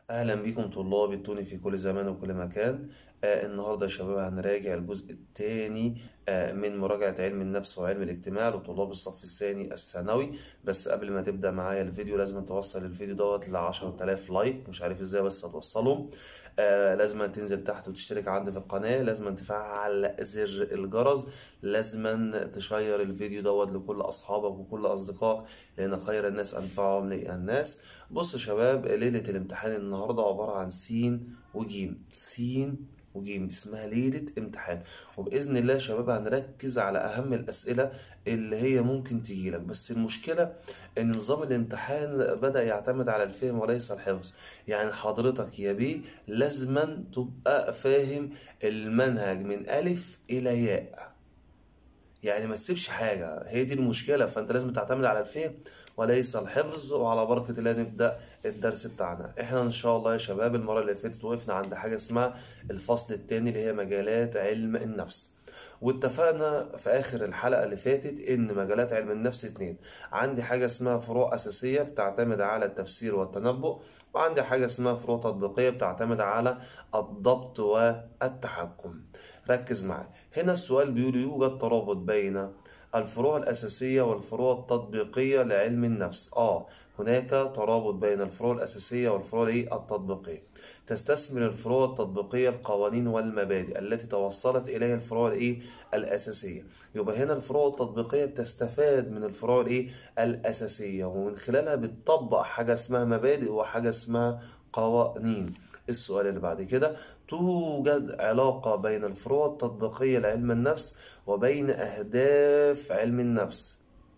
أهلا بكم طلاب التوني في كل زمان وكل مكان آه النهاردة يا شباب هنراجع الجزء الثاني آه من مراجعة علم النفس وعلم الاجتماع لطلاب الصف الثاني الثانوي بس قبل ما تبدأ معايا الفيديو لازم توصل الفيديو دوت ل 10000 لايك مش عارف ازاي بس هتوصلهم آه لازم تنزل تحت وتشترك عندي في القناة لازم تفعل زر الجرس لازم تشير الفيديو دوت لكل أصحابك وكل أصدقائك لأن خير الناس أنفعهم للناس بص يا شباب ليلة الامتحان النهاردة عبارة عن سين وجيم سين وجيم دي اسمها ليلة امتحان وبإذن الله يا شباب هنركز على أهم الأسئلة اللي هي ممكن تجيلك بس المشكلة إن نظام الامتحان بدأ يعتمد على الفهم وليس الحفظ يعني حضرتك يا بيه لازما تبقى فاهم المنهج من ألف إلى ياء يعني ما تسيبش حاجة هي دي المشكلة فأنت لازم تعتمد على الفهم وليس الحفظ وعلى بركة الله نبدأ الدرس بتاعنا احنا ان شاء الله يا شباب المرة اللي فاتت وقفنا عند حاجة اسمها الفصل الثاني اللي هي مجالات علم النفس واتفقنا في اخر الحلقة اللي فاتت ان مجالات علم النفس اتنين عندي حاجة اسمها فروع اساسية بتعتمد على التفسير والتنبؤ وعندي حاجة اسمها فروع تطبيقية بتعتمد على الضبط والتحكم ركز معايا هنا السؤال بيقول يوجد ترابط بين الفروع الأساسية والفروع التطبيقية لعلم النفس آه هناك ترابط بين الفروع الأساسية والفروع التطبيقية تستثمر الفروع التطبيقية القوانين والمبادئ التي توصلت إليها الفروع الإيه الأساسية يبقى هنا الفروع التطبيقية بتستفاد من الفروع الإيه الأساسية ومن خلالها بتطبق حاجة اسمها مبادئ وحاجة اسمها قوانين السؤال اللي بعد كده توجد علاقة بين الفروع التطبيقية لعلم النفس وبين أهداف علم النفس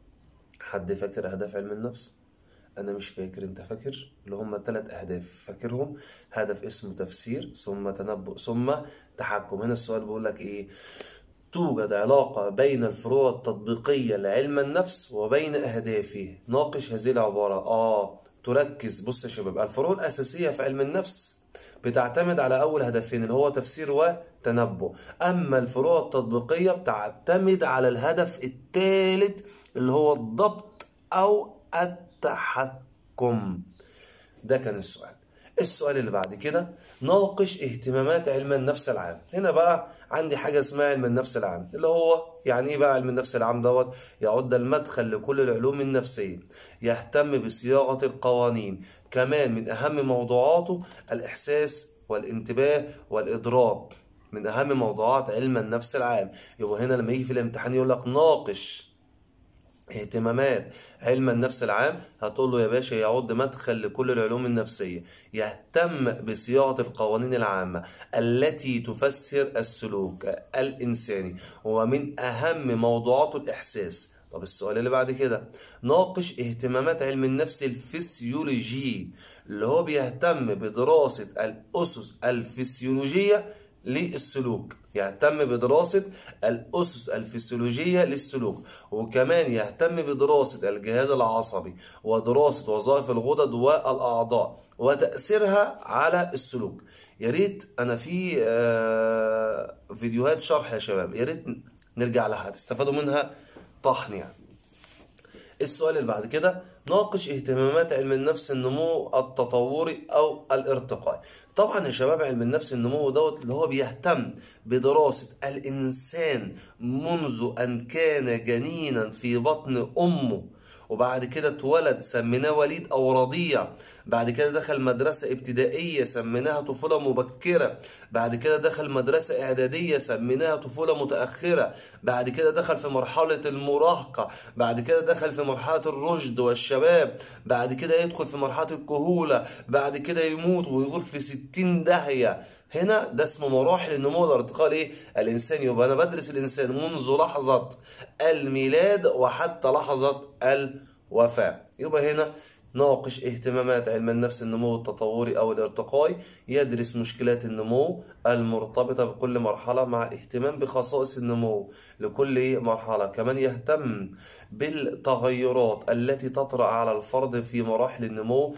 حد فاكر أهداف علم النفس؟ أنا مش فاكر أنت فاكر؟ اللي هم ثلاث أهداف فاكرهم هدف اسمه تفسير ثم تنبؤ ثم تحكم هنا السؤال بيقول لك إيه؟ توجد علاقة بين الفروع التطبيقية لعلم النفس وبين أهدافه ناقش هذه العبارة آه تركز بص يا شباب الفروع الأساسية في علم النفس بتعتمد على أول هدفين اللي هو تفسير وتنبؤ أما الفروع التطبيقية بتعتمد على الهدف الثالث اللي هو الضبط أو التحكم ده كان السؤال السؤال اللي بعد كده ناقش اهتمامات علم النفس العام هنا بقى عندي حاجة اسمها علم النفس العام اللي هو يعني ايه بقى علم النفس العام دوت يعد المدخل لكل العلوم النفسية يهتم بصياغة القوانين كمان من أهم موضوعاته الإحساس والانتباه والإدراك من أهم موضوعات علم النفس العام يبقى هنا لما يجي في الامتحان يقول لك ناقش اهتمامات علم النفس العام هتقول له يا باشا يعد مدخل لكل العلوم النفسية يهتم بصياغة القوانين العامة التي تفسر السلوك الإنساني ومن أهم موضوعاته الإحساس طب السؤال اللي بعد كده ناقش اهتمامات علم النفس الفسيولوجي اللي هو بيهتم بدراسة الأسس الفسيولوجية للسلوك يهتم بدراسة الأسس الفسيولوجية للسلوك وكمان يهتم بدراسة الجهاز العصبي ودراسة وظائف الغدد والأعضاء وتأثيرها على السلوك يا ريت أنا في فيديوهات شرح يا شباب يا ريت نرجع لها تستفادوا منها طحن يعني السؤال اللي بعد كده ناقش اهتمامات علم النفس النمو التطوري او الارتقائي طبعا يا شباب علم النفس النمو دوت اللي هو بيهتم بدراسة الانسان منذ ان كان جنينا في بطن امه وبعد كده اتولد سميناه وليد او رضيع بعد كده دخل مدرسة ابتدائية سميناها طفولة مبكرة بعد كده دخل مدرسة اعدادية سميناها طفولة متأخرة بعد كده دخل في مرحلة المراهقة بعد كده دخل في مرحلة الرشد والشباب بعد كده يدخل في مرحلة الكهولة بعد كده يموت ويغور في ستين داهية هنا ده اسمه مراحل النمو والارتقاء ايه الانسان يبقى انا بدرس الانسان منذ لحظه الميلاد وحتى لحظه الوفاه يبقى هنا ناقش اهتمامات علم النفس النمو التطوري او الارتقائي يدرس مشكلات النمو المرتبطه بكل مرحله مع اهتمام بخصائص النمو لكل مرحله كمان يهتم بالتغيرات التي تطرا على الفرد في مراحل النمو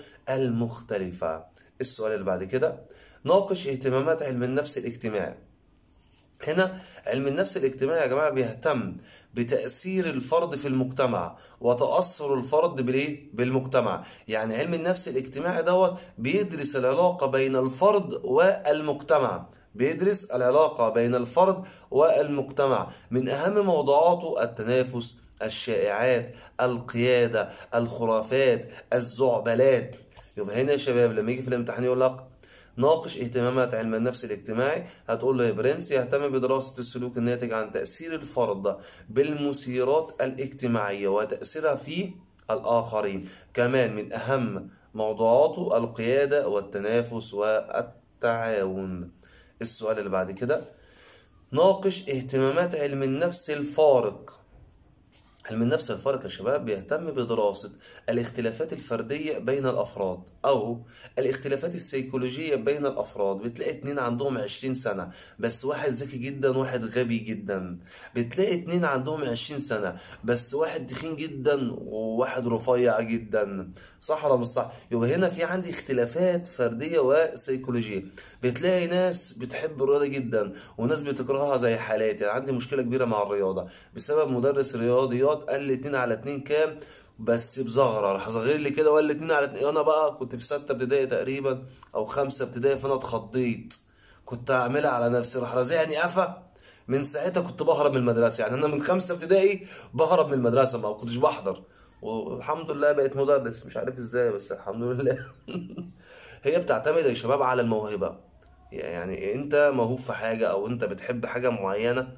المختلفه السؤال اللي بعد كده ناقش اهتمامات علم النفس الاجتماعي هنا علم النفس الاجتماعي يا جماعة بيهتم بتأثير الفرد في المجتمع وتأثر الفرد بالايه؟ بالمجتمع يعني علم النفس الاجتماعي دوت بيدرس العلاقة بين الفرد والمجتمع بيدرس العلاقة بين الفرد والمجتمع من أهم موضوعاته التنافس الشائعات القيادة الخرافات الزعبلات يبقى هنا يا شباب لما يجي في الامتحان يقول لك ناقش اهتمامات علم النفس الاجتماعي هتقول له يا برنس يهتم بدراسة السلوك الناتج عن تأثير الفرد بالمثيرات الاجتماعية وتأثيرها في الآخرين كمان من أهم موضوعاته القيادة والتنافس والتعاون السؤال اللي بعد كده ناقش اهتمامات علم النفس الفارق علم النفس الفارق يا شباب بيهتم بدراسة الاختلافات الفردية بين الأفراد أو الاختلافات السيكولوجية بين الأفراد بتلاقي اتنين عندهم عشرين سنة بس واحد ذكي جدا واحد غبي جدا بتلاقي اتنين عندهم عشرين سنة بس واحد تخين جدا وواحد رفيع جدا صح ولا مش صح؟ يبقى هنا في عندي اختلافات فردية وسيكولوجية بتلاقي ناس بتحب الرياضة جدا وناس بتكرهها زي حالاتي يعني عندي مشكلة كبيرة مع الرياضة بسبب مدرس رياضيات قال لي اتنين على اتنين كام بس بزغرة راح صغير لي كده وقال لي اتنين على اتنين انا بقى كنت في ستة ابتدائي تقريبا او خمسة ابتدائي فانا اتخضيت كنت اعملها على نفسي راح رازعني قفا من ساعتها كنت بهرب من المدرسة يعني انا من خمسة ابتدائي بهرب من المدرسة ما كنتش بحضر والحمد لله بقيت مدرس مش عارف ازاي بس الحمد لله هي بتعتمد يا شباب على الموهبة يعني انت موهوب في حاجة او انت بتحب حاجة معينة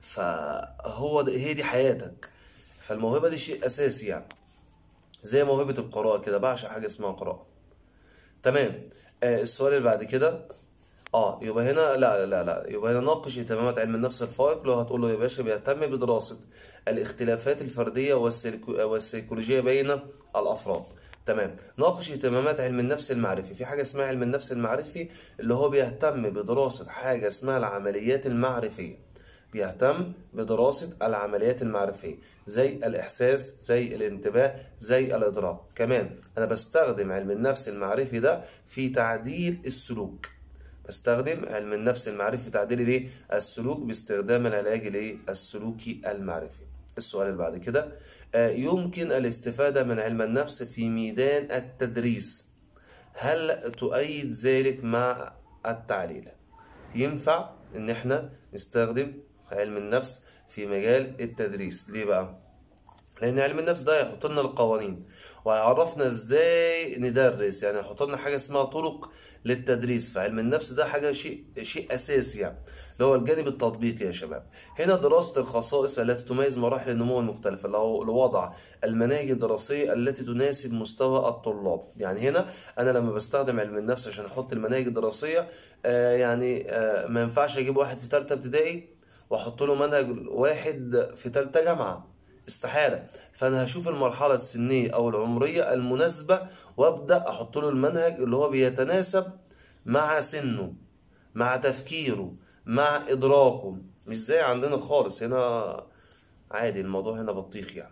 فهو ده هي دي حياتك فالموهبة دي شيء اساسي يعني زي موهبة القراءة كده بعشق حاجة اسمها قراءة تمام آه السؤال اللي بعد كده اه يبقى هنا لا لا لا يبقى هنا ناقش اهتمامات علم النفس الفارق لو هتقول له يا باشا بيهتم بدراسة الاختلافات الفردية والسيكو... والسيكولوجية بين الأفراد تمام ناقش اهتمامات علم النفس المعرفي في حاجة اسمها علم النفس المعرفي اللي هو بيهتم بدراسة حاجة اسمها العمليات المعرفية بيهتم بدراسة العمليات المعرفية زي الإحساس زي الانتباه زي الإدراك كمان أنا بستخدم علم النفس المعرفي ده في تعديل السلوك بستخدم علم النفس المعرفي في تعديل الايه السلوك باستخدام العلاج الايه السلوكي المعرفي السؤال اللي بعد كده آه، يمكن الاستفادة من علم النفس في ميدان التدريس هل تؤيد ذلك مع التعليل ينفع ان احنا نستخدم علم النفس في مجال التدريس ليه بقى لان علم النفس ده هيحط لنا القوانين وهيعرفنا ازاي ندرس يعني هيحط لنا حاجه اسمها طرق للتدريس فعلم النفس ده حاجه شيء شيء اساسي يعني اللي هو الجانب التطبيقي يا شباب هنا دراسه الخصائص التي تميز مراحل النمو المختلفه لو لوضع المناهج الدراسيه التي تناسب مستوى الطلاب يعني هنا انا لما بستخدم علم النفس عشان احط المناهج الدراسيه آه يعني آه ما ينفعش اجيب واحد في ثالثه ابتدائي واحط له منهج واحد في ثالثه جامعه استحالة فأنا هشوف المرحلة السنية أو العمرية المناسبة وأبدأ أحط له المنهج اللي هو بيتناسب مع سنه مع تفكيره مع إدراكه مش زي عندنا خالص هنا عادي الموضوع هنا بطيخ يعني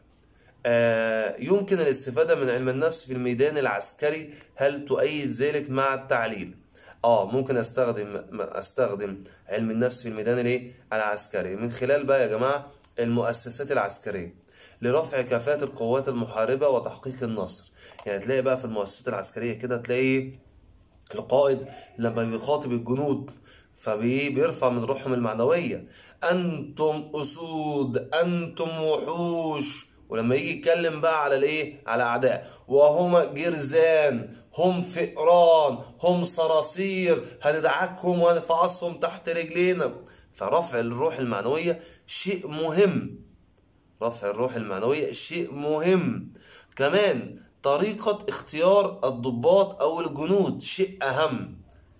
آه يمكن الاستفادة من علم النفس في الميدان العسكري هل تؤيد ذلك مع التعليل؟ اه ممكن استخدم استخدم علم النفس في الميدان الايه العسكري من خلال بقى يا جماعه المؤسسات العسكريه لرفع كفاءة القوات المحاربة وتحقيق النصر يعني تلاقي بقى في المؤسسات العسكرية كده تلاقي القائد لما بيخاطب الجنود فبيرفع من روحهم المعنوية أنتم أسود أنتم وحوش ولما يجي يتكلم بقى على الايه على اعداء وهم جرذان هم فئران هم صراصير هندعكهم ونفعصهم تحت رجلينا فرفع الروح المعنوية شيء مهم رفع الروح المعنوية شيء مهم كمان طريقة اختيار الضباط أو الجنود شيء أهم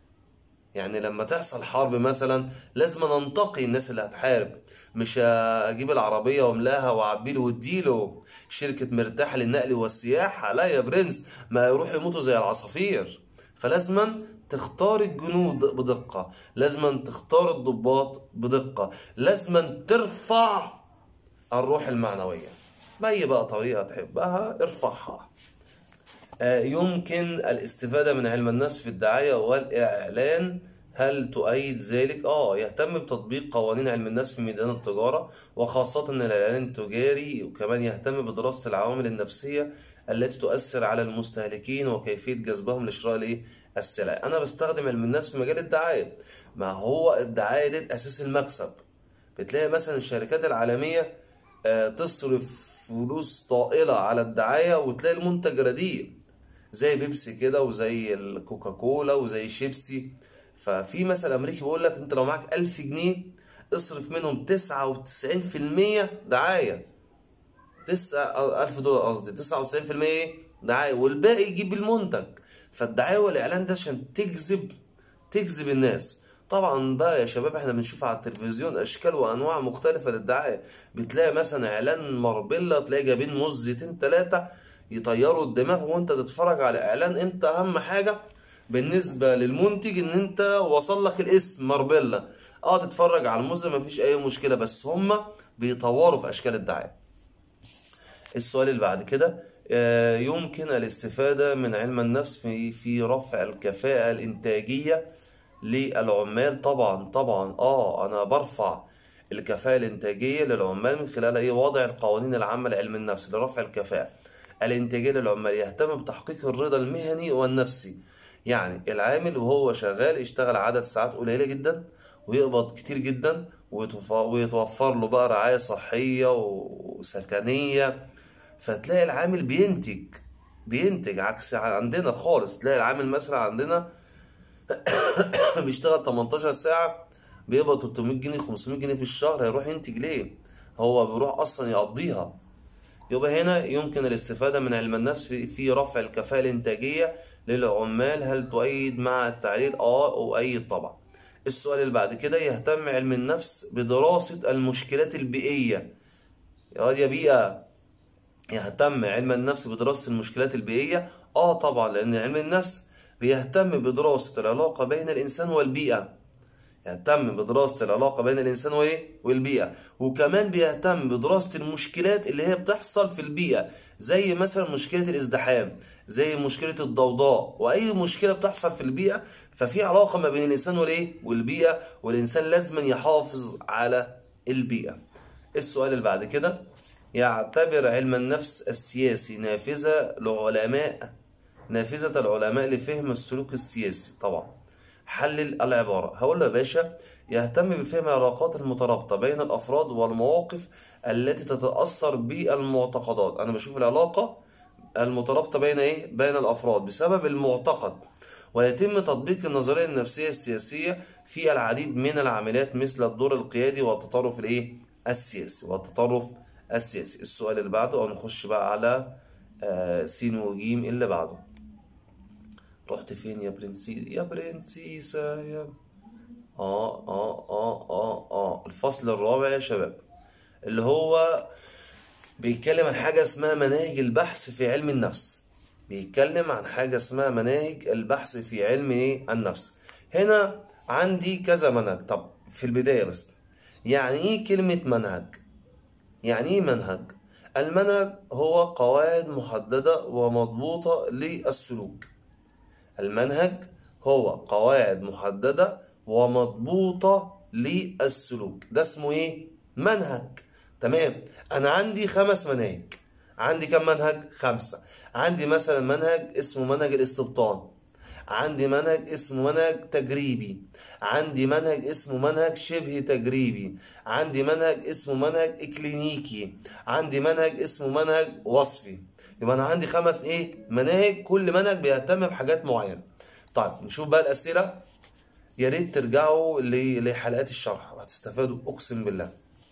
يعني لما تحصل حرب مثلا لازم ننتقي الناس اللي هتحارب مش اجيب العربيه واملاها واعبيله واديله شركه مرتاح للنقل والسياحه لا يا برنس ما يروحوا يموتوا زي العصافير فلازما تختار الجنود بدقه لازما تختار الضباط بدقه لازما ترفع الروح المعنويه باي بقى طريقه تحبها ارفعها يمكن الاستفادة من علم النفس في الدعاية والإعلان هل تؤيد ذلك؟ اه يهتم بتطبيق قوانين علم النفس في ميدان التجارة وخاصة الإعلان التجاري وكمان يهتم بدراسة العوامل النفسية التي تؤثر على المستهلكين وكيفية جذبهم لشراء الايه؟ السلع. أنا بستخدم علم النفس في مجال الدعاية. ما هو الدعاية دي أساس المكسب. بتلاقي مثلا الشركات العالمية آه، تصرف فلوس طائلة على الدعاية وتلاقي المنتج رديء زي بيبسي كده وزي الكوكاكولا وزي شيبسي ففي مثل أمريكي بيقول لك أنت لو معاك ألف جنيه اصرف منهم تسعة وتسعين في المية دعاية تسعة ألف دولار قصدي تسعة وتسعين في المية دعاية والباقي يجيب المنتج فالدعاية والإعلان ده عشان تجذب تجذب الناس طبعا بقى يا شباب احنا بنشوف على التلفزيون اشكال وانواع مختلفه للدعايه بتلاقي مثلا اعلان ماربيلا تلاقي جايبين موزتين ثلاثه يطيروا الدماغ وانت تتفرج على اعلان انت اهم حاجه بالنسبه للمنتج ان انت وصل لك الاسم ماربيلا اه تتفرج على الموز مفيش اي مشكله بس هما بيطوروا في اشكال الدعايه السؤال اللي بعد كده آه، يمكن الاستفاده من علم النفس في في رفع الكفاءه الانتاجيه للعمال طبعا طبعا اه انا برفع الكفاءة الانتاجية للعمال من خلال ايه وضع القوانين العامة لعلم النفس لرفع الكفاءة الانتاجية للعمال يهتم بتحقيق الرضا المهني والنفسي يعني العامل وهو شغال يشتغل عدد ساعات قليلة جدا ويقبض كتير جدا ويتوف- ويتوفر له بقى رعاية صحية وسكنية فتلاقي العامل بينتج بينتج عكس عندنا خالص تلاقي العامل مثلا عندنا بيشتغل 18 ساعة بيقبض 300 جنيه 500 جنيه في الشهر هيروح ينتج ليه؟ هو بيروح أصلا يقضيها يبقى هنا يمكن الاستفادة من علم النفس في, في رفع الكفاءة الإنتاجية للعمال هل تؤيد مع التعليل؟ آه أؤيد طبعا السؤال اللي بعد كده يهتم علم النفس بدراسة المشكلات البيئية يا واد يا بيئة يهتم علم النفس بدراسة المشكلات البيئية؟ آه طبعا لأن علم النفس بيهتم بدراسة العلاقة بين الإنسان والبيئة يهتم بدراسة العلاقة بين الإنسان وإيه؟ والبيئة وكمان بيهتم بدراسة المشكلات اللي هي بتحصل في البيئة زي مثلا مشكلة الازدحام زي مشكلة الضوضاء وأي مشكلة بتحصل في البيئة ففي علاقة ما بين الإنسان والإيه؟ والبيئة والإنسان لازم يحافظ على البيئة السؤال اللي بعد كده يعتبر علم النفس السياسي نافذة لعلماء نافذة العلماء لفهم السلوك السياسي طبعا حلل العبارة هقول له يا باشا يهتم بفهم العلاقات المترابطة بين الأفراد والمواقف التي تتأثر بالمعتقدات أنا بشوف العلاقة المترابطة بين إيه؟ بين الأفراد بسبب المعتقد ويتم تطبيق النظرية النفسية السياسية في العديد من العمليات مثل الدور القيادي والتطرف الإيه؟ السياسي والتطرف السياسي السؤال اللي بعده أو نخش بقى على آه سين وجيم اللي بعده رحت فين يا برنسي يا برنسيسة يا اه اه اه اه اه الفصل الرابع يا شباب اللي هو بيتكلم عن حاجة اسمها مناهج البحث في علم النفس بيتكلم عن حاجة اسمها مناهج البحث في علم ايه النفس هنا عندي كذا منهج طب في البداية بس يعني ايه كلمة منهج يعني ايه منهج المنهج هو قواعد محددة ومضبوطة للسلوك المنهج هو قواعد محددة ومضبوطة للسلوك ده اسمه ايه منهج تمام انا عندي خمس مناهج عندي كم منهج خمسة عندي مثلا منهج اسمه منهج الاستبطان عندي منهج اسمه منهج تجريبي عندي منهج اسمه منهج شبه تجريبي عندي منهج اسمه منهج اكلينيكي عندي منهج اسمه منهج وصفي يبقى انا عندي خمس ايه مناهج كل منهج بيهتم بحاجات معينه طيب نشوف بقى الاسئله يا ريت ترجعوا ل- لحلقات الشرح وهتستفادوا اقسم بالله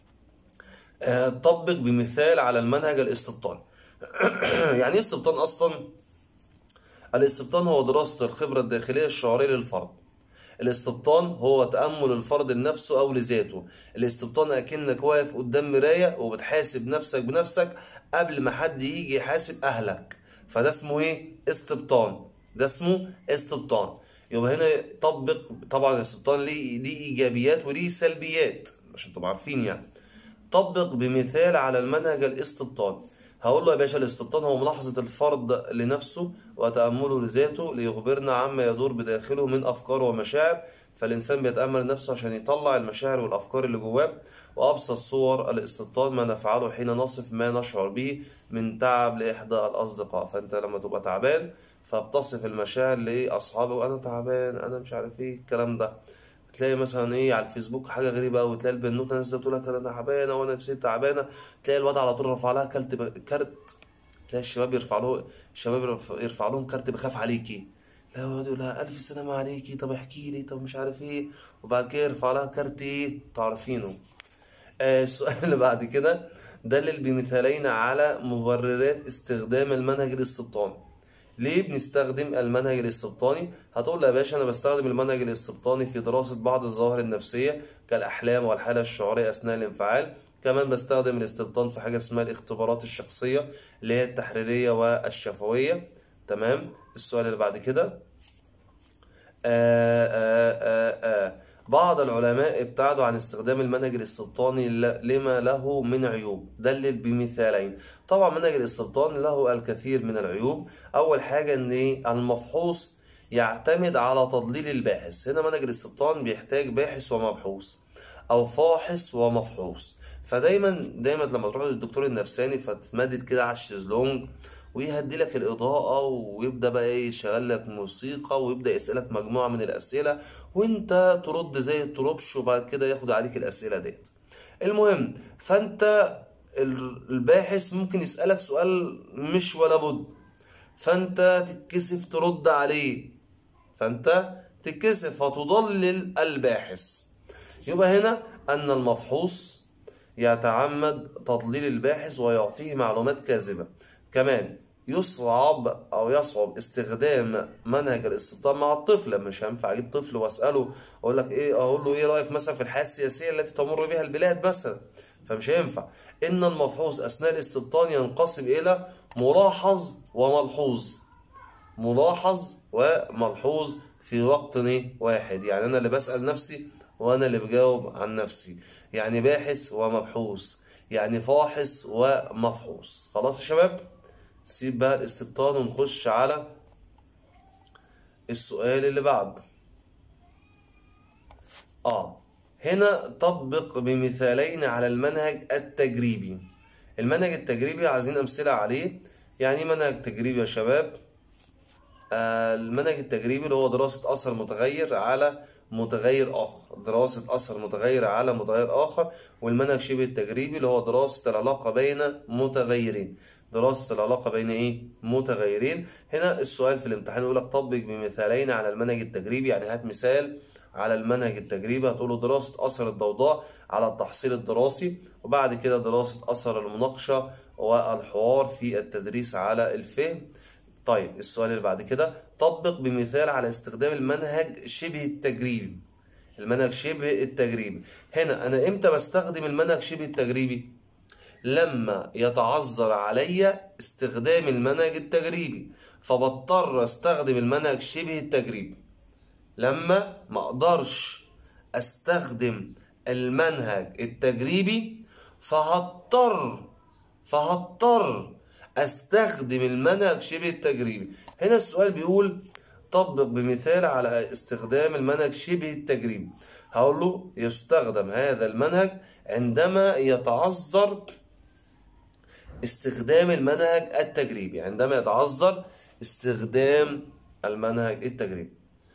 آه، طبق بمثال على المنهج الاستبطان يعني ايه استبطان اصلا الاستبطان هو دراسة الخبرة الداخلية الشعورية للفرد الاستبطان هو تأمل الفرد لنفسه أو لذاته الاستبطان أكنك واقف قدام مراية وبتحاسب نفسك بنفسك قبل ما حد يجي يحاسب أهلك فده اسمه إيه؟ استبطان ده اسمه استبطان يبقى هنا طبق طبعا الاستبطان ليه ليه إيجابيات وليه سلبيات عشان تبقوا عارفين يعني طبق بمثال على المنهج الاستبطان هقول له يا باشا الاستبطان هو ملاحظة الفرد لنفسه وتأمله لذاته ليخبرنا عما يدور بداخله من أفكار ومشاعر فالإنسان بيتأمل نفسه عشان يطلع المشاعر والأفكار اللي جواه وأبسط صور الاستبطان ما نفعله حين نصف ما نشعر به من تعب لإحدى الأصدقاء فأنت لما تبقى تعبان فبتصف المشاعر لأصحابك وأنا تعبان أنا مش عارف إيه الكلام ده تلاقي مثلا ايه على الفيسبوك حاجه غريبه قوي تلاقي البنوته نازله تقول لك انا تعبانه وانا نفسيتي تعبانه تلاقي الواد على طول رفع لها كارت ب... كارت تلاقي الشباب يرفع له الشباب يرف- يرفع لهم كارت بخاف عليكي لا يقعد يقول لها الف سلامه عليكي طب احكي لي طب مش عارف ايه وبعد كده يرفع لها كارت ايه تعرفينه آه، السؤال اللي بعد كده دلل بمثالين على مبررات استخدام المنهج الاستبطاني ليه بنستخدم المنهج الاستبطاني؟ هتقول لي يا باشا أنا بستخدم المنهج الاستبطاني في دراسة بعض الظواهر النفسية كالأحلام والحالة الشعورية أثناء الانفعال كمان بستخدم الاستبطان في حاجة اسمها الاختبارات الشخصية اللي هي التحريرية والشفوية تمام؟ السؤال اللي بعد كده آه آه آه آه. بعض العلماء ابتعدوا عن استخدام المنهج الاستبطاني ل- لما له من عيوب دلل بمثالين طبعا منهج الاستبطان له الكثير من العيوب اول حاجه ان إيه؟ المفحوص يعتمد على تضليل الباحث هنا منهج الاستبطان بيحتاج باحث ومبحوث او فاحص ومفحوص فدايما دايما لما تروح للدكتور النفساني فتتمدد كده على الشезлونج ويهدي لك الإضاءة ويبدأ بقى إيه يشغل لك موسيقى ويبدأ يسألك مجموعة من الأسئلة وأنت ترد زي الطربش وبعد كده ياخد عليك الأسئلة ديت المهم فأنت ال- الباحث ممكن يسألك سؤال مش ولا بد فأنت تتكسف ترد عليه فأنت تتكسف فتضلل الباحث يبقى هنا أن المفحوص يتعمد تضليل الباحث ويعطيه معلومات كاذبة كمان يصعب أو يصعب استخدام منهج الاستبطان مع الطفل مش هينفع أجيب طفل وأسأله أقول لك إيه أقول له إيه رأيك مثلا في الحياة السياسية التي تمر بها البلاد مثلا فمش هينفع إن المفحوص أثناء الاستبطان ينقسم إلى ملاحظ وملحوظ ملاحظ وملحوظ في وقت إيه؟ واحد يعني أنا اللي بسأل نفسي وأنا اللي بجاوب عن نفسي يعني باحث ومبحوث يعني فاحص ومفحوص خلاص يا شباب سيب بقى الاستبطان ونخش على السؤال اللي بعد اه هنا طبق بمثالين على المنهج التجريبي المنهج التجريبي عايزين أمثلة عليه يعني ايه منهج تجريبي يا شباب آه، المنهج التجريبي اللي هو دراسة أثر متغير على متغير آخر دراسة أثر متغير على متغير آخر والمنهج شبه التجريبي اللي هو دراسة العلاقة بين متغيرين دراسة العلاقة بين إيه؟ متغيرين هنا السؤال في الامتحان يقول لك طبق بمثالين على المنهج التجريبي يعني هات مثال على المنهج التجريبي هتقول له دراسة أثر الضوضاء على التحصيل الدراسي وبعد كده دراسة أثر المناقشة والحوار في التدريس على الفهم طيب السؤال اللي بعد كده طبق بمثال على استخدام المنهج شبه التجريبي المنهج شبه التجريبي هنا انا امتى بستخدم المنهج شبه التجريبي لما يتعذر علي استخدام المنهج التجريبي فبضطر استخدم المنهج شبه التجريبي لما ما اقدرش استخدم المنهج التجريبي فهضطر فهضطر استخدم المنهج شبه التجريبي هنا السؤال بيقول طبق بمثال على استخدام المنهج شبه التجريبي هقول له يستخدم هذا المنهج عندما يتعذر استخدام المنهج التجريبي عندما يتعذر استخدام المنهج التجريبي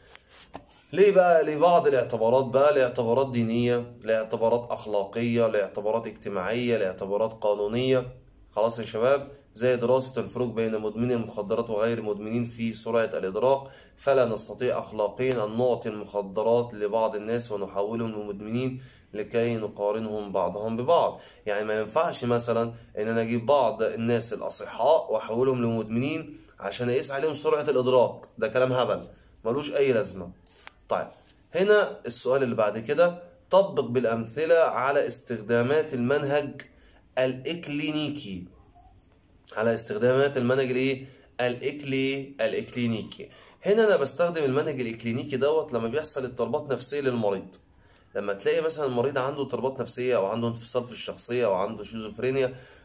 ليه بقى لبعض الاعتبارات بقى لاعتبارات دينية لاعتبارات أخلاقية لاعتبارات اجتماعية لاعتبارات قانونية خلاص يا شباب زي دراسة الفروق بين مدمني المخدرات وغير مدمنين في سرعة الإدراك فلا نستطيع أخلاقيا أن نعطي المخدرات لبعض الناس ونحولهم لمدمنين لكي نقارنهم بعضهم ببعض يعني ما ينفعش مثلا ان انا اجيب بعض الناس الاصحاء واحولهم لمدمنين عشان اقيس عليهم سرعة الادراك ده كلام هبل ملوش اي لازمة طيب هنا السؤال اللي بعد كده طبق بالأمثلة على استخدامات المنهج الإكلينيكي على استخدامات المنهج الايه الإكلي الإكلينيكي هنا أنا بستخدم المنهج الإكلينيكي دوت لما بيحصل اضطرابات نفسية للمريض لما تلاقي مثلا المريض عنده اضطرابات نفسية أو عنده انفصال في الشخصية أو عنده شيزوفرينيا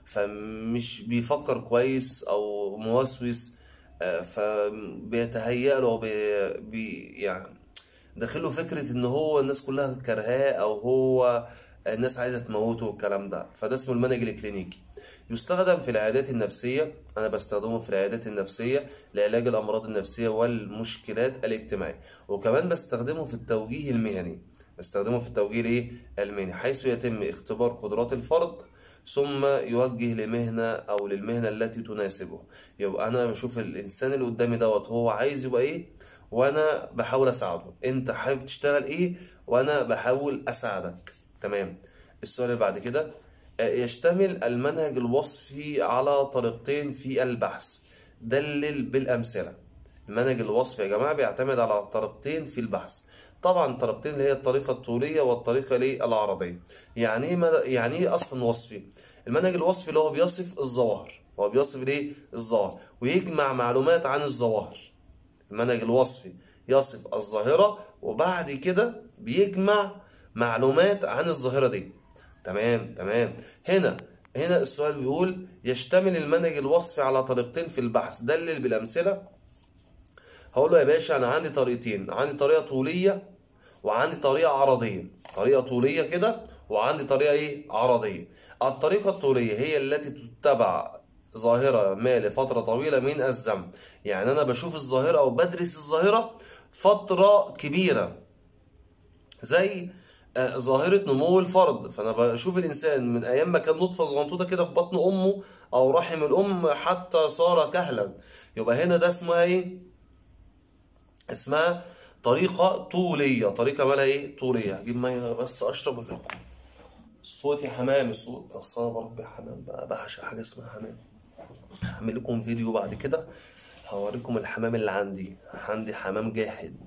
فمش بيفكر كويس او موسوس آه، فبيتهيأ له بي بي يعني داخله فكرة ان هو الناس كلها كرهاه او هو الناس عايزة تموته والكلام ده فده اسمه المنهج الكلينيكي يستخدم في العيادات النفسية أنا بستخدمه في العيادات النفسية لعلاج الأمراض النفسية والمشكلات الاجتماعية وكمان بستخدمه في التوجيه المهني بستخدمه في التوجيه الايه المهني حيث يتم اختبار قدرات الفرد ثم يوجه لمهنة أو للمهنة التي تناسبه يبقى أنا بشوف الإنسان اللي قدامي دوت هو عايز يبقى إيه وأنا بحاول أساعده أنت حابب تشتغل إيه وأنا بحاول أساعدك تمام السؤال اللي بعد كده آه، يشتمل المنهج الوصفي على طريقتين في البحث دلل بالأمثلة المنهج الوصفي يا جماعة بيعتمد على طريقتين في البحث طبعا الطريقتين اللي هي الطريقة الطولية والطريقة الايه العرضية يعني ايه مد- يعني ايه اصلا وصفي المنهج الوصفي اللي هو بيصف الظواهر هو بيصف الايه الظواهر ويجمع معلومات عن الظواهر المنهج الوصفي يصف الظاهرة وبعد كده بيجمع معلومات عن الظاهرة دي تمام تمام هنا هنا السؤال بيقول يشتمل المنهج الوصفي على طريقتين في البحث دلل بالأمثلة هقول له يا باشا أنا عندي طريقتين عندي طريقة طولية وعندي طريقة عرضية طريقة طولية كده وعندي طريقة ايه عرضية الطريقة الطولية هي التي تتبع ظاهرة ما لفترة طويلة من الزمن يعني أنا بشوف الظاهرة أو بدرس الظاهرة فترة كبيرة زي آه، ظاهرة نمو الفرد فأنا بشوف الإنسان من أيام ما كان نطفة صغنطوطة كده في بطن أمه أو رحم الأم حتى صار كهلا يبقى هنا ده اسمها إيه؟ اسمها طريقة طولية طريقة مالها ايه طولية هجيب مية بس اشرب واجيلكم الصوت يا حمام الصوت اصل انا بربي حمام بقى بعشق حاجة اسمها حمام هعمل لكم فيديو بعد كده هوريكم الحمام اللي عندي عندي حمام جاحد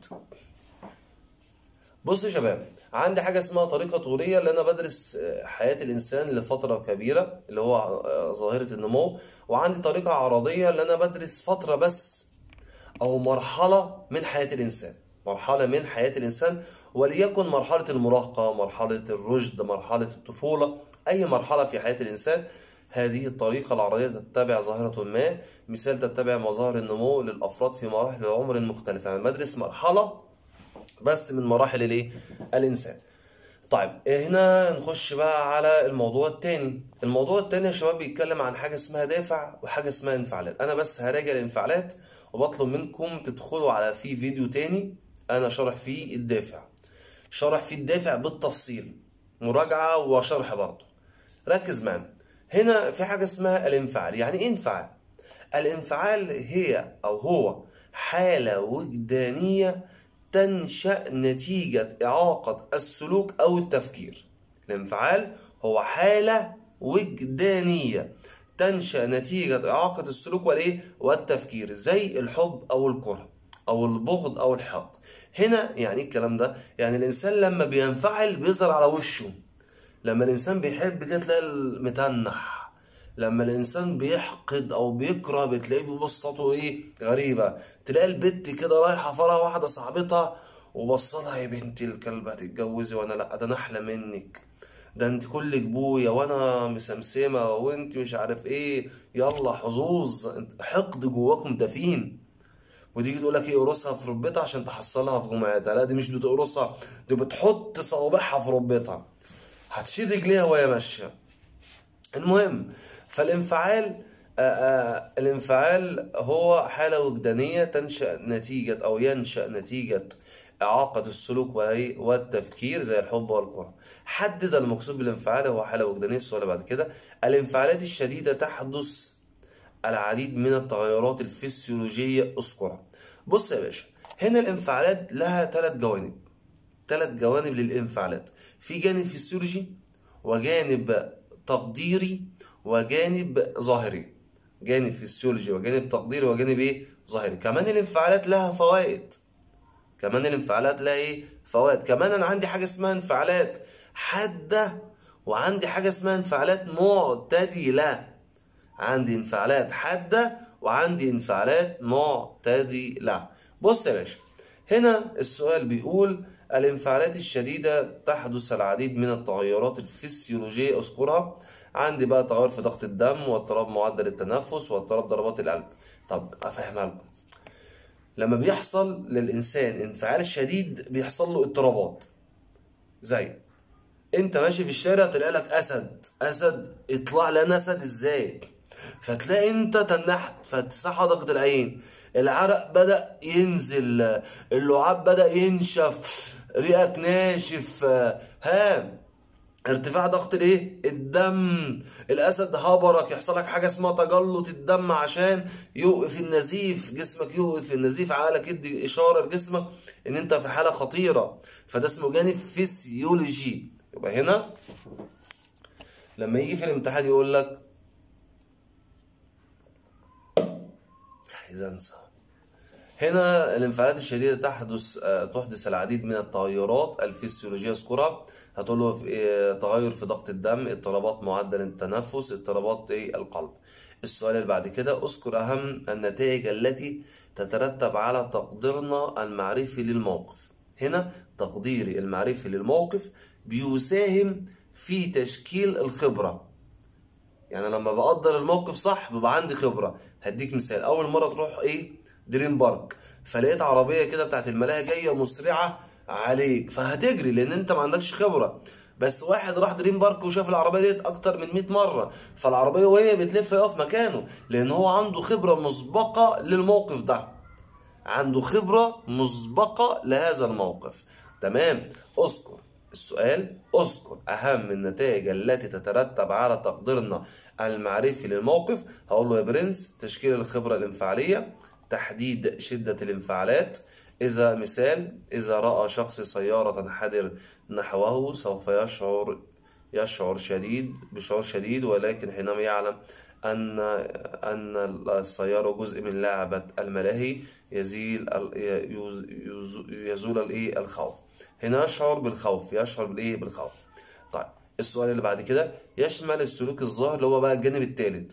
بص يا شباب عندي حاجة اسمها طريقة طولية اللي أنا بدرس آه، حياة الإنسان لفترة كبيرة اللي هو آه، ظاهرة النمو وعندي طريقة عرضية اللي أنا بدرس فترة بس أو مرحلة من حياة الإنسان مرحلة من حياة الإنسان وليكن مرحلة المراهقة مرحلة الرشد مرحلة الطفولة أي مرحلة في حياة الإنسان هذه الطريقة العرضية تتبع ظاهرة ما مثال تتبع مظاهر النمو للأفراد في مراحل العمر المختلفة يعني بدرس مرحلة بس من مراحل الايه الإنسان طيب هنا نخش بقى على الموضوع التاني الموضوع التاني يا شباب بيتكلم عن حاجة اسمها دافع وحاجة اسمها انفعالات أنا بس هراجع الانفعالات وبطلب منكم تدخلوا على في فيديو تاني أنا شرح فيه الدافع شرح فيه الدافع بالتفصيل مراجعة وشرح برضه ركز معانا هنا في حاجة اسمها الانفعال يعني ايه انفعال الانفعال هي أو هو حالة وجدانية تنشأ نتيجة إعاقة السلوك أو التفكير الانفعال هو حالة وجدانية تنشأ نتيجة إعاقة السلوك والإيه والتفكير زي الحب أو الكره أو البغض أو الحقد هنا يعني إيه الكلام ده يعني الإنسان لما بينفعل بيظهر على وشه لما الإنسان بيحب كده تلاقي المتنح لما الإنسان بيحقد أو بيكره بتلاقيه ببساطته إيه غريبة تلاقي البت كده رايحة فرح واحدة صاحبتها وبصلها يا بنتي الكلب هتتجوزي وأنا لأ ده أنا أحلى منك ده انت كلك بويا وانا مسمسمه وانت مش عارف ايه يلا حظوظ انت حقد جواكم دفين وتيجي تقول لك ايه قرصها في ركبتها عشان تحصلها في جمعتها لا دي مش بتقرصها دي بتحط صوابعها في ركبتها هتشيل رجليها وهي ماشيه المهم فالانفعال آه، آه، الانفعال هو حالة وجدانية تنشأ نتيجة أو ينشأ نتيجة إعاقة السلوك وهي- والتفكير زي الحب والكره حدد المقصود بالانفعال هو حالة وجدانية السؤال اللي بعد كده الانفعالات الشديدة تحدث العديد من التغيرات الفسيولوجية اذكرها بص يا باشا هنا الانفعالات لها ثلاث جوانب ثلاث جوانب للانفعالات في جانب فسيولوجي وجانب تقديري وجانب ظاهري جانب فسيولوجي وجانب تقديري وجانب ايه ظاهري كمان الانفعالات لها فوائد كمان الانفعالات لها ايه فوائد كمان انا عندي حاجه اسمها انفعالات حاده وعندي حاجه اسمها انفعالات معتدله عندي انفعالات حاده وعندي انفعالات معتدله بص يا باشا هنا السؤال بيقول الانفعالات الشديدة تحدث العديد من التغيرات الفسيولوجية اذكرها عندي بقى تغير في ضغط الدم واضطراب معدل التنفس واضطراب ضربات القلب طب افهمها لكم لما بيحصل للانسان انفعال شديد بيحصل له اضطرابات زي انت ماشي في الشارع طلع لك اسد اسد اطلع لنا اسد ازاي فتلاقي انت تنحت فتسع حدقة العين العرق بدأ ينزل اللعاب بدأ ينشف ريقك ناشف ها ارتفاع ضغط الايه الدم الاسد هبرك يحصل لك حاجه اسمها تجلط الدم عشان يوقف النزيف جسمك يوقف النزيف عقلك يدي اشاره لجسمك ان انت في حاله خطيره فده اسمه جانب فيسيولوجي يبقى هنا لما يجي في الامتحان يقول لك عايز انسى هنا الانفعالات الشديدة تحدث آه، تحدث العديد من التغيرات الفسيولوجية اذكرها هتقول له في إيه؟ تغير في ضغط الدم اضطرابات معدل التنفس اضطرابات إيه؟ القلب السؤال اللي بعد كده اذكر أهم النتائج التي تترتب على تقديرنا المعرفي للموقف هنا تقديري المعرفي للموقف بيساهم في تشكيل الخبرة يعني لما بقدر الموقف صح بيبقى عندي خبرة هديك مثال أول مرة تروح إيه دريم بارك فلقيت عربية كده بتاعت الملاهي جاية مسرعة عليك فهتجري لأن أنت ما عندكش خبرة بس واحد راح دريم بارك وشاف العربية ديت أكتر من 100 مرة فالعربية وهي بتلف يقف مكانه لأن هو عنده خبرة مسبقة للموقف ده عنده خبرة مسبقة لهذا الموقف تمام اذكر السؤال اذكر أهم النتائج التي تترتب على تقديرنا المعرفي للموقف هقول له يا برنس تشكيل الخبرة الانفعالية تحديد شدة الانفعالات إذا مثال إذا رأى شخص سيارة تنحدر نحوه سوف يشعر يشعر شديد بشعور شديد ولكن حينما يعلم أن أن السيارة جزء من لعبة الملاهي يزيل ال- يز- يز- يزول الإيه الخوف هنا يشعر بالخوف يشعر بالإيه بالخوف طيب السؤال اللي بعد كده يشمل السلوك الظاهر اللي هو بقى الجانب الثالث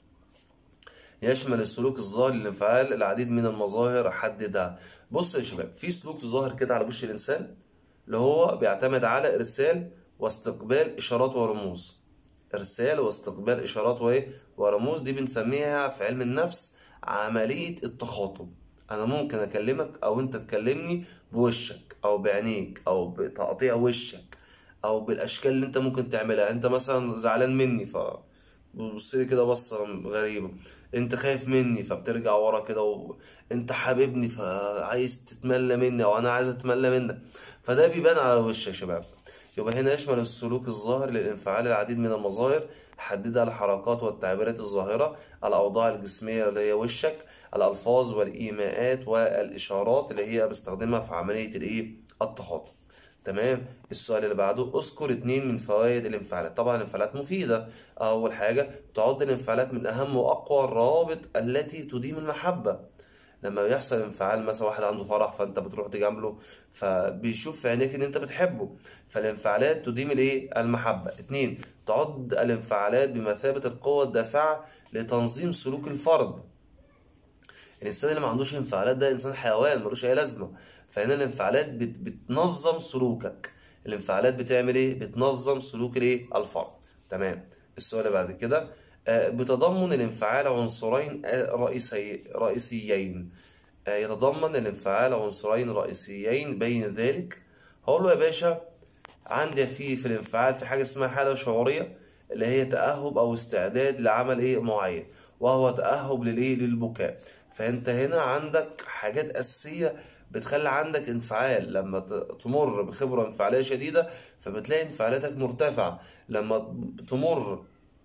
يشمل السلوك الظاهر للانفعال العديد من المظاهر حددها بص يا شباب في سلوك ظاهر كده على وش الانسان اللي هو بيعتمد على ارسال واستقبال اشارات ورموز ارسال واستقبال اشارات وايه ورموز دي بنسميها في علم النفس عملية التخاطب انا ممكن اكلمك او انت تكلمني بوشك او بعينيك او بتقطيع وشك او بالاشكال اللي انت ممكن تعملها انت مثلا زعلان مني ف بتبص لي كده بصة غريبة انت خايف مني فبترجع ورا كده و... انت حاببني فعايز تتملى مني او انا عايز اتملى منك فده بيبان على الوش يا شباب يبقى هنا يشمل السلوك الظاهر للانفعال العديد من المظاهر حددها الحركات والتعبيرات الظاهرة الأوضاع الجسمية اللي هي وشك الألفاظ والإيماءات والإشارات اللي هي بستخدمها في عملية الإيه التخاطب تمام السؤال اللي بعده اذكر اتنين من فوائد الانفعالات طبعا الانفعالات مفيدة أول حاجة تعد الانفعالات من أهم وأقوى الروابط التي تديم المحبة لما بيحصل انفعال مثلا واحد عنده فرح فانت بتروح تجامله فبيشوف في عينيك ان انت بتحبه فالانفعالات تديم الايه المحبة اتنين تعد الانفعالات بمثابة القوة الدافعة لتنظيم سلوك الفرد الانسان اللي ما عندوش انفعالات ده انسان حيوان ملوش اي لازمه فهنا الانفعالات بت بتنظم سلوكك الانفعالات بتعمل ايه بتنظم سلوك الايه الفرد تمام السؤال اللي بعد كده آه، بتضمن الانفعال عنصرين آه، رئيسي رئيسيين آه، يتضمن الانفعال عنصرين رئيسيين بين ذلك هقول له يا باشا عندي في في الانفعال في حاجه اسمها حاله شعوريه اللي هي تاهب او استعداد لعمل ايه معين وهو تاهب للايه للبكاء فانت هنا عندك حاجات اساسيه بتخلي عندك انفعال لما ت- تمر بخبره انفعاليه شديده فبتلاقي انفعالاتك مرتفعه لما تمر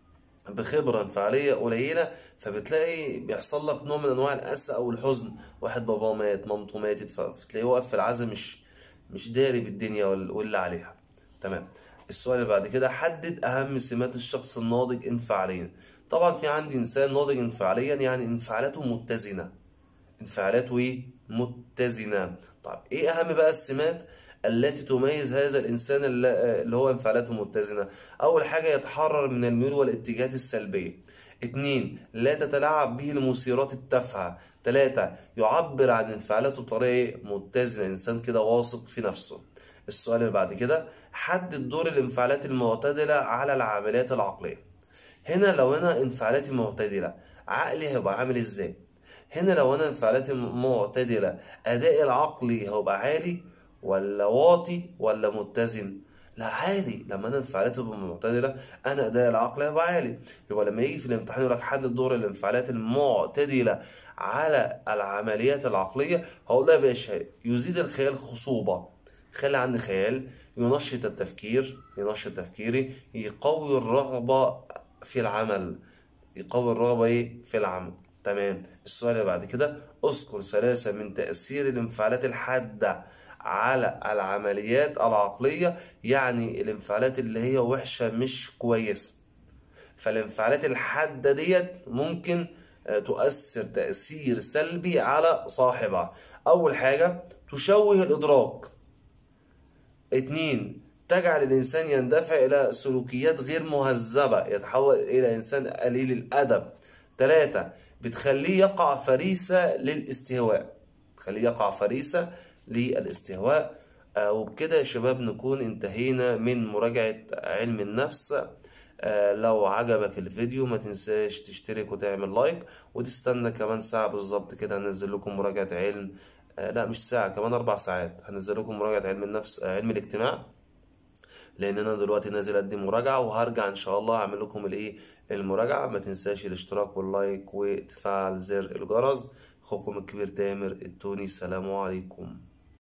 بخبرة انفعالية قليلة فبتلاقي بيحصل لك نوع من أنواع الأسى أو الحزن واحد باباه مات مامته ماتت فتلاقيه واقف في العزا مش مش داري بالدنيا وال- واللي عليها تمام السؤال اللي بعد كده حدد أهم سمات الشخص الناضج انفعاليا طبعا في عندي إنسان ناضج انفعاليا يعني انفعالاته متزنة انفعالاته ايه متزنة طيب ايه اهم بقى السمات التي تميز هذا الانسان الل- اللي هو انفعالاته متزنة اول حاجة يتحرر من الميول والاتجاهات السلبية اتنين لا تتلاعب به المثيرات التافهة تلاتة يعبر عن انفعالاته بطريقة إيه؟ متزنة انسان كده واثق في نفسه السؤال اللي بعد كده حدد دور الانفعالات المعتدلة على العمليات العقلية هنا لو انا انفعالاتي معتدلة عقلي هيبقى عامل ازاي هنا لو انا انفعالاتي معتدلة ادائي العقلي هيبقى عالي ولا واطي ولا متزن لا عالي لما انا انفعالاتي تبقى معتدله انا ادائي العقلي هيبقى عالي يبقى لما يجي في الامتحان يقول لك حدد دور الانفعالات المعتدله على العمليات العقليه هقول له يا باشا يزيد الخيال خصوبه خلي عندي خيال ينشط التفكير ينشط تفكيري يقوي الرغبه في العمل يقوي الرغبه ايه في العمل تمام السؤال اللي بعد كده اذكر ثلاثه من تاثير الانفعالات الحاده على العمليات العقلية يعني الانفعالات اللي هي وحشة مش كويسة فالانفعالات الحادة ديت ممكن تؤثر تأثير سلبي على صاحبها أول حاجة تشوه الإدراك اتنين تجعل الإنسان يندفع إلى سلوكيات غير مهذبة يتحول إلى إنسان قليل الأدب تلاتة بتخليه يقع فريسة للاستهواء تخليه يقع فريسة للاستهواء وبكده يا شباب نكون انتهينا من مراجعة علم النفس لو عجبك الفيديو ما تنساش تشترك وتعمل لايك وتستنى كمان ساعة بالظبط كده هنزل لكم مراجعة علم لا مش ساعة كمان أربع ساعات هنزل لكم مراجعة علم النفس علم الاجتماع لأن أنا دلوقتي نازل أدي مراجعة وهرجع إن شاء الله أعمل لكم الإيه المراجعة ما تنساش الاشتراك واللايك وتفعل زر الجرس أخوكم الكبير تامر التوني السلام عليكم